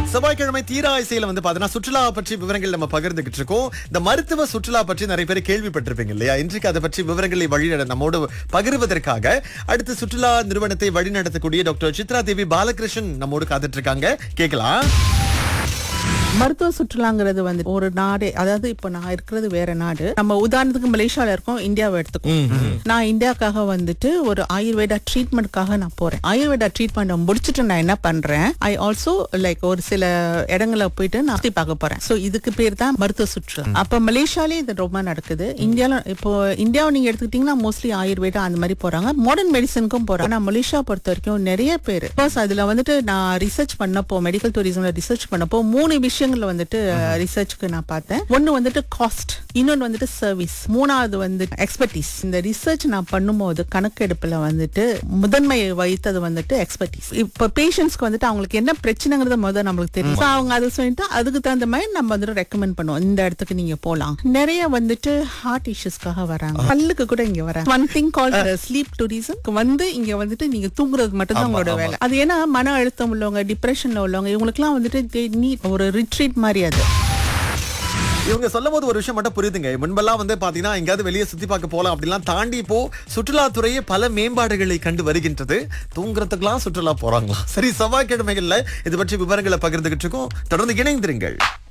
செவ்வாய்க்கிழமை தீரா இசையில வந்து பாத்தீங்கன்னா சுற்றுலா பற்றி விவரங்கள் நம்ம பகிர்ந்துகிட்டு இருக்கோம் இந்த மருத்துவ சுற்றுலா பற்றி நிறைய பேர் கேள்விப்பட்டிருப்பீங்க இல்லையா இன்றைக்கு அதை பற்றி விவரங்களை வழி நம்மோடு பகிர்வதற்காக அடுத்த சுற்றுலா நிறுவனத்தை வழிநடத்தக்கூடிய டாக்டர் சித்ரா தேவி பாலகிருஷ்ணன் நம்மோடு காத்துட்டு இருக்காங்க கேட்கலாம் மருத்துவ சுற்றுலாங்கிறது வந்து ஒரு நாடு அதாவது இப்ப நான் இருக்கிறது வேற நாடு நம்ம உதாரணத்துக்கு மலேசியால இருக்கோம் இந்தியாவை எடுத்துக்கோம் நான் இந்தியாக்காக வந்துட்டு ஒரு ஆயுர்வேதா ட்ரீட்மெண்ட்காக நான் போறேன் ஆயுர்வேதா ட்ரீட்மெண்ட் முடிச்சுட்டு நான் என்ன பண்றேன் ஐ ஆல்சோ லைக் ஒரு சில இடங்களை போயிட்டு நான் சுத்தி பார்க்க போறேன் சோ இதுக்கு பேர் தான் மருத்துவ சுற்றுலா அப்ப மலேசியாலே இது ரொம்ப நடக்குது இந்தியால இப்போ இந்தியாவை நீங்க எடுத்துக்கிட்டீங்கன்னா மோஸ்ட்லி ஆயுர்வேதா அந்த மாதிரி போறாங்க மாடர்ன் மெடிசனுக்கும் போறாங்க ஆனா மலேசியா பொறுத்த வரைக்கும் நிறைய பேர் பிகாஸ் அதுல வந்துட்டு நான் ரிசர்ச் பண்ணப்போ மெடிக்கல் டூரிசம்ல ரிசர்ச் பண்ணப்போ மூணு விஷயங்கள்ல வந்துட்டு ரிசர்ச்க்கு நான் பார்த்தேன் ஒன்னு வந்துட்டு காஸ்ட் இன்னொன்னு வந்துட்டு சர்வீஸ் மூணாவது வந்து எக்ஸ்பர்டீஸ் இந்த ரிசர்ச் நான் பண்ணும்போது கணக்கெடுப்புல வந்துட்டு முதன்மை வைத்தது வந்துட்டு எக்ஸ்பர்டீஸ் இப்ப பேஷண்ட்ஸ்க்கு வந்துட்டு அவங்களுக்கு என்ன பிரச்சனைங்கிறது முதல்ல நம்மளுக்கு தெரியும் So அவங்க அதை சொல்லிட்டு அதுக்கு தகுந்த மாதிரி நம்ம வந்துட்டு ரெக்கமெண்ட் பண்ணுவோம் இந்த இடத்துக்கு நீங்க போலாம் நிறைய வந்துட்டு ஹார்ட் இஷ்யூஸ்க்காக வராங்க பல்லுக்கு கூட இங்க வராங்க one thing called sleep tourism வந்து இங்க வந்துட்டு நீங்க தூங்குறது மட்டும் தான் உங்களோட வேலை அது ஏன்னா மன அழுத்தம் உள்ளவங்க டிப்ரெஷன்ல உள்ளவங்க இவங்களுக்குலாம் வந்துட்டு they need ஒரு ரிட்ரீட் மாதிரி அது இவங்க சொல்லும் போது ஒரு விஷயம் மட்டும் புரியுதுங்க முன்பெல்லாம் வந்து பாத்தீங்கன்னா எங்கேயாவது வெளியே சுத்தி பார்க்க போலாம் அப்படிலாம் தாண்டி இப்போ சுற்றுலாத்துறையே பல மேம்பாடுகளை கண்டு வருகின்றது தூங்குறதுக்கெல்லாம் சுற்றுலா போறாங்களா சரி செவ்வாய்க்கிழமைகள்ல இது பற்றி விவரங்களை பகிர்ந்துகிட்டு இருக்கோம் தொடர்ந்து இணைந்திருங்கள்